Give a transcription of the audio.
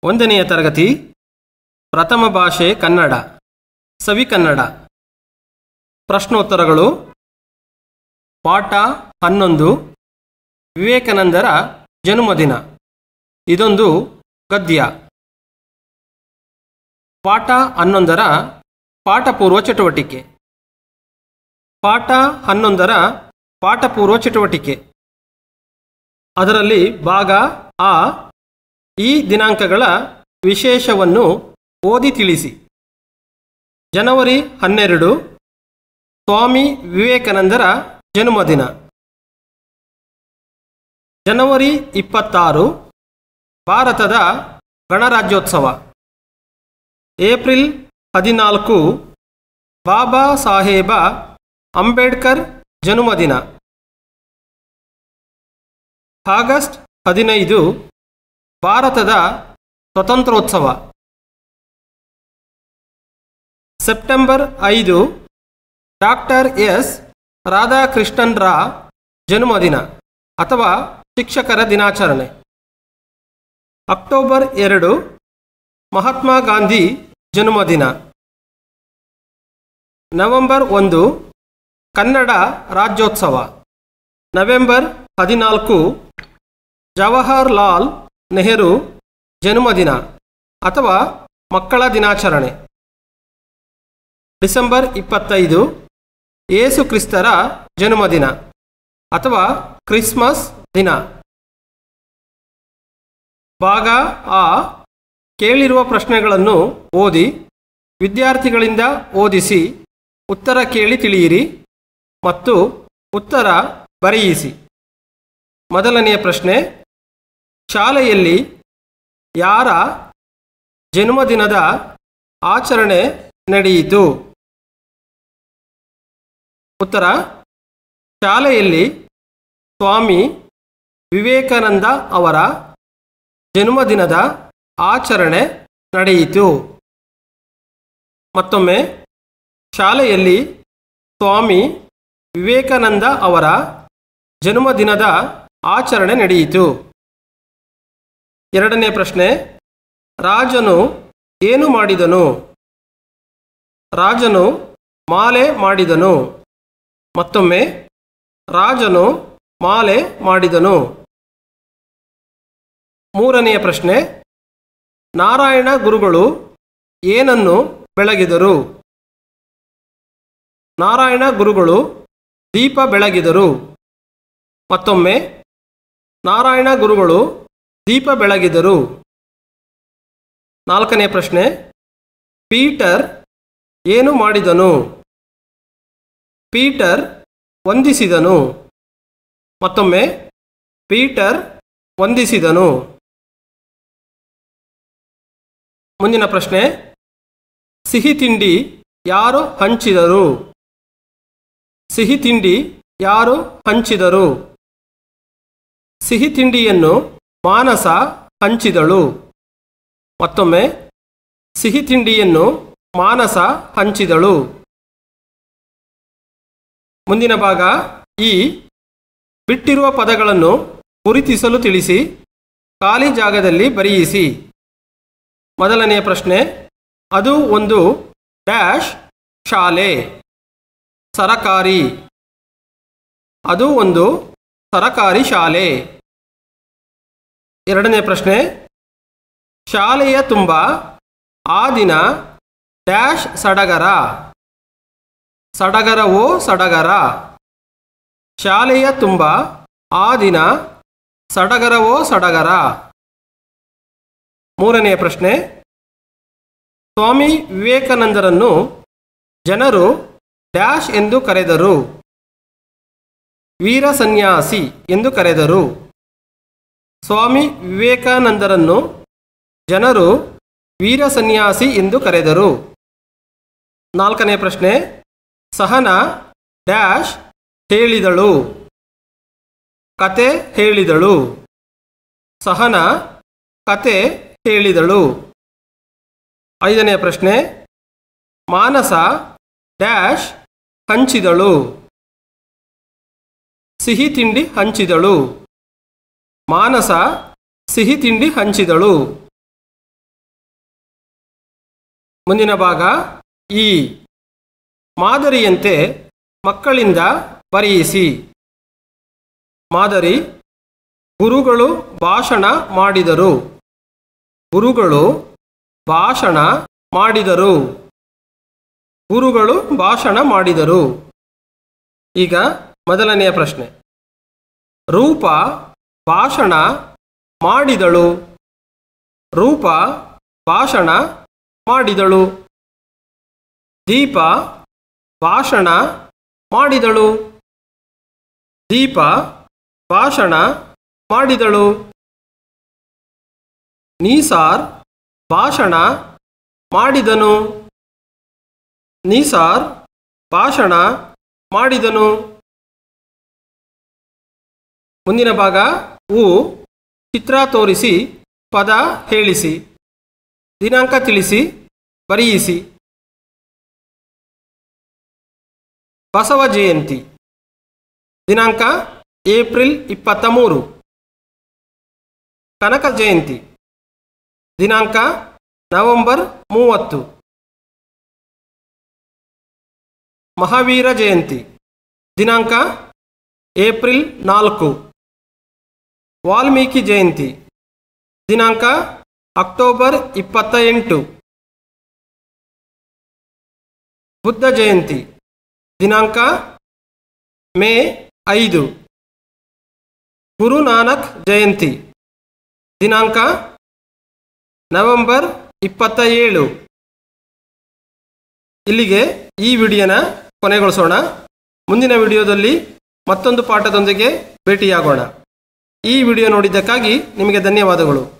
ಒಂದನೆಯ ತರಗತಿ ಪ್ರಥಮ ಭಾಷೆ ಕನ್ನಡ ಸವಿಕನ್ನಡ ಪ್ರಶ್ನೋತ್ತರಗಳು ಪಾಠ ಹನ್ನೊಂದು ವಿವೇಕಾನಂದರ ಜನ್ಮದಿನ ಇದೊಂದು ಗದ್ಯ ಪಾಠ ಹನ್ನೊಂದರ ಪಾಠಪೂರ್ವ ಚಟುವಟಿಕೆ ಪಾಠ ಹನ್ನೊಂದರ ಪಾಠಪೂರ್ವ ಚಟುವಟಿಕೆ ಅದರಲ್ಲಿ ಭಾಗ ಆ ಈ ದಿನಾಂಕಗಳ ವಿಶೇಷವನ್ನು ಓದಿ ತಿಳಿಸಿ ಜನವರಿ ಹನ್ನೆರಡು ಸ್ವಾಮಿ ವಿವೇಕಾನಂದರ ಜನ್ಮದಿನ ಜನವರಿ ಇಪ್ಪತ್ತಾರು ಭಾರತದ ಗಣರಾಜ್ಯೋತ್ಸವ ಏಪ್ರಿಲ್ ಹದಿನಾಲ್ಕು ಬಾಬಾ ಸಾಹೇಬ ಅಂಬೇಡ್ಕರ್ ಜನ್ಮದಿನ ಆಗಸ್ಟ್ ಹದಿನೈದು ಭಾರತದ ಸ್ವತಂತ್ರೋತ್ಸವ ಸೆಪ್ಟೆಂಬರ್ ಐದು ಡಾಕ್ಟರ್ ಎಸ್ ರಾಧಾಕೃಷ್ಣನ್ರ ಜನ್ಮದಿನ ಅಥವಾ ಶಿಕ್ಷಕರ ದಿನಾಚರಣೆ ಅಕ್ಟೋಬರ್ ಎರಡು ಮಹಾತ್ಮ ಗಾಂಧಿ ಜನ್ಮದಿನ ನವೆಂಬರ್ ಒಂದು ಕನ್ನಡ ರಾಜ್ಯೋತ್ಸವ ನವೆಂಬರ್ ಹದಿನಾಲ್ಕು ಜವಾಹರ್ಲಾಲ್ ನೆಹರು ಜನ್ಮದಿನ ಅಥವಾ ಮಕ್ಕಳ ದಿನಾಚರಣೆ ಡಿಸೆಂಬರ್ ಇಪ್ಪತ್ತೈದು ಯೇಸು ಕ್ರಿಸ್ತರ ಜನ್ಮದಿನ ಅಥವಾ ಕ್ರಿಸ್ಮಸ್ ದಿನ ಭಾಗ ಆ ಕೇಳಿರುವ ಪ್ರಶ್ನೆಗಳನ್ನು ಓದಿ ವಿದ್ಯಾರ್ಥಿಗಳಿಂದ ಓದಿಸಿ ಉತ್ತರ ಕೇಳಿ ತಿಳಿಯಿರಿ ಮತ್ತು ಉತ್ತರ ಬರೆಯಿಸಿ ಮೊದಲನೆಯ ಪ್ರಶ್ನೆ ಶಾಲೆಯಲ್ಲಿ ಯಾರ ಜನ್ಮದಿನದ ಆಚರಣೆ ನಡೆಯಿತು ಉತ್ತರ ಶಾಲೆಯಲ್ಲಿ ಸ್ವಾಮಿ ವಿವೇಕಾನಂದ ಅವರ ಜನ್ಮದಿನದ ಆಚರಣೆ ನಡೆಯಿತು ಮತ್ತೊಮ್ಮೆ ಶಾಲೆಯಲ್ಲಿ ಸ್ವಾಮಿ ವಿವೇಕಾನಂದ ಅವರ ಜನ್ಮದಿನದ ಆಚರಣೆ ನಡೆಯಿತು ಎರಡನೇ ಪ್ರಶ್ನೆ ರಾಜನು ಏನು ಮಾಡಿದನು ರಾಜನು ಮಾಲೆ ಮಾಡಿದನು ಮತ್ತೊಮ್ಮೆ ರಾಜನು ಮಾಲೆ ಮಾಡಿದನು ಮೂರನೆಯ ಪ್ರಶ್ನೆ ನಾರಾಯಣ ಗುರುಗಳು ಏನನ್ನು ಬೆಳಗಿದರು ನಾರಾಯಣ ಗುರುಗಳು ದೀಪ ಬೆಳಗಿದರು ಮತ್ತೊಮ್ಮೆ ನಾರಾಯಣ ಗುರುಗಳು ದೀಪ ಬೆಳಗಿದರು ನಾಲ್ಕನೇ ಪ್ರಶ್ನೆ ಪೀಟರ್ ಏನು ಮಾಡಿದನು ಪೀಟರ್ ವಂದಿಸಿದನು ಮತ್ತೊಮ್ಮೆ ಪೀಟರ್ ವಂದಿಸಿದನು ಮುಂದಿನ ಪ್ರಶ್ನೆ ಸಿಹಿ ತಿಂಡಿ ಯಾರು ಹಂಚಿದರು ಸಿಹಿ ತಿಂಡಿ ಯಾರು ಹಂಚಿದರು ಸಿಹಿ ತಿಂಡಿಯನ್ನು ಮಾನಸ ಹಂಚಿದಳು ಮತ್ತೊಮ್ಮೆ ಸಿಹಿ ತಿಂಡಿಯನ್ನು ಮಾನಸ ಹಂಚಿದಳು ಮುಂದಿನ ಭಾಗ ಈ ಬಿಟ್ಟಿರುವ ಪದಗಳನ್ನು ಗುರುತಿಸಲು ತಿಳಿಸಿ ಖಾಲಿ ಜಾಗದಲ್ಲಿ ಬರೆಯಿಸಿ ಮೊದಲನೆಯ ಪ್ರಶ್ನೆ ಅದು ಒಂದು ಡ್ಯಾಶ್ ಶಾಲೆ ಸರಕಾರಿ ಅದು ಒಂದು ಸರಕಾರಿ ಶಾಲೆ ಎರಡನೇ ಪ್ರಶ್ನೆ ಶಾಲೆಯ ತುಂಬ ಆ ದಿನ ಡ್ಯಾಶ್ ಸಡಗರ ಸಡಗರವೋ ಸಡಗರ ಶಾಲೆಯ ತುಂಬ ಆ ದಿನ ಸಡಗರವೋ ಸಡಗರ ಮೂರನೆಯ ಪ್ರಶ್ನೆ ಸ್ವಾಮಿ ವಿವೇಕಾನಂದರನ್ನು ಜನರು ಡ್ಯಾಶ್ ಎಂದು ಕರೆದರು ವೀರ ಸನ್ಯಾಸಿ ಎಂದು ಕರೆದರು ಸ್ವಾಮಿ ವಿವೇಕಾನಂದರನ್ನು ಜನರು ವೀರ ಸನ್ಯಾಸಿ ಎಂದು ಕರೆದರು ನಾಲ್ಕನೇ ಪ್ರಶ್ನೆ ಸಹನ ಡ್ಯಾಶ್ ಹೇಳಿದಳು ಕತೆ ಹೇಳಿದಳು ಸಹನ ಕತೆ ಹೇಳಿದಳು ಐದನೇ ಪ್ರಶ್ನೆ ಮಾನಸ ಡ್ಯಾಶ್ ಹಂಚಿದಳು ಸಿಹಿ ತಿಂಡಿ ಹಂಚಿದಳು ಮಾನಸ ಸಿಹಿ ತಿಂಡಿ ಹಂಚಿದಳು ಮುಂದಿನ ಭಾಗ ಈ ಮಾದರಿಯಂತೆ ಮಕ್ಕಳಿಂದ ಬರೆಯಿಸಿ ಮಾದರಿ ಗುರುಗಳು ಭಾಷಣ ಮಾಡಿದರು ಗುರುಗಳು ಭಾಷಣ ಮಾಡಿದರು ಗುರುಗಳು ಭಾಷಣ ಮಾಡಿದರು ಈಗ ಮೊದಲನೆಯ ಪ್ರಶ್ನೆ ರೂಪ ಭಾಷಣ ಮಾಡಿದಳು ರೂಪ ಭಾಷಣ ಮಾಡಿದಳು ದೀಪ ಭಾಷಣ ಮಾಡಿದಳು ದೀಪ ಭಾಷಣ ಮಾಡಿದಳು ನೀಸಾರ್ ಭಾಷಣ ಮಾಡಿದನು ನೀಸಾರ್ ಭಾಷಣ ಮಾಡಿದನು ಮುಂದಿನ ಭಾಗ ಉ ಚಿತ್ರ ತೋರಿಸಿ ಪದ ಹೇಳಿಸಿ ದಿನಾಂಕ ತಿಳಿಸಿ ಬರೆಯಿಸಿ ಬಸವ ಜಯಂತಿ ದಿನಾಂಕ ಏಪ್ರಿಲ್ ಇಪ್ಪತ್ತ ಮೂರು ಕನಕ ಜಯಂತಿ ದಿನಾಂಕ ನವೆಂಬರ್ ಮೂವತ್ತು ಮಹಾವೀರ ಜಯಂತಿ ದಿನಾಂಕ ಏಪ್ರಿಲ್ ನಾಲ್ಕು ವಾಲ್ಮೀಕಿ ಜಯಂತಿ ದಿನಾಂಕ ಅಕ್ಟೋಬರ್ ಇಪ್ಪತ್ತ ಎಂಟು ಬುದ್ಧ ಜಯಂತಿ ದಿನಾಂಕ ಮೇ ಐದು ಗುರುನಾನಕ್ ಜಯಂತಿ ದಿನಾಂಕ ನವೆಂಬರ್ ಇಪ್ಪತ್ತ ಏಳು ಇಲ್ಲಿಗೆ ಈ ವಿಡಿಯೋನ ಕೊನೆಗೊಳಿಸೋಣ ಮುಂದಿನ ವಿಡಿಯೋದಲ್ಲಿ ಮತ್ತೊಂದು ಪಾಠದೊಂದಿಗೆ ಭೇಟಿಯಾಗೋಣ ಈ ವಿಡಿಯೋ ನೋಡಿದ್ದಕ್ಕಾಗಿ ನಿಮಗೆ ಧನ್ಯವಾದಗಳು